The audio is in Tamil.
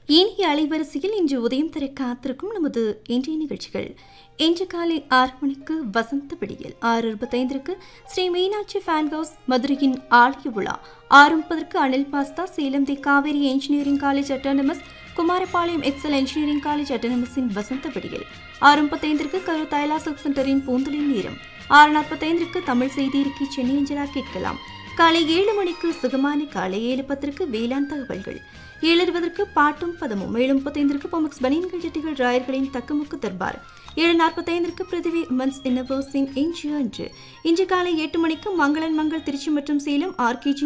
இனிய அலைவரிசையில் இன்று உதயம் தர காத்திருக்கும் நமது இன்றைய நிகழ்ச்சிகள் இன்று காலை ஆறு மணிக்கு வசந்த விடியல் ஆறு இருபத்தைந்திற்கு ஸ்ரீ மீனாட்சி ஃபேன் ஹவுஸ் மதுரையின் ஆலய விழா ஆறு முப்பதற்கு Anil pasta Salem the Kaveri engineering college autonomous Kumarapalayam Excel engineering college அட்டானமஸின் வசந்த விடியல் ஆறு முப்பத்தைந்திற்கு கரு தைலா சில்க் சென்டரின் பூந்தொழில் நேரம் ஆறு நாற்பத்தைந்திற்கு தமிழ் செய்தி இருக்கை சென்னை அஞ்சலா கேட்கலாம் காலை ஏழு மணிக்கு சுகமான காலை ஏழு பத்திற்கு வேளாண் தகவல்கள் ஏழு இருபதற்கு பாட்டும் பதமும் ஏழு முப்பத்தைந்திற்கு பொமக்ஸ் பனியன்கள் ஜெட்டிகள் ராயர்களின் தக்கமுக்கு தர்பார் ஏழு நாற்பத்தைந்திற்கு பிருத்திவி உமன்ஸ் இன்னவர்ஸின் இன்று அன்று இன்று காலை எட்டு மணிக்கு மங்களன் மங்கள் திருச்சி மற்றும் சேலம் ஆர்கேஜி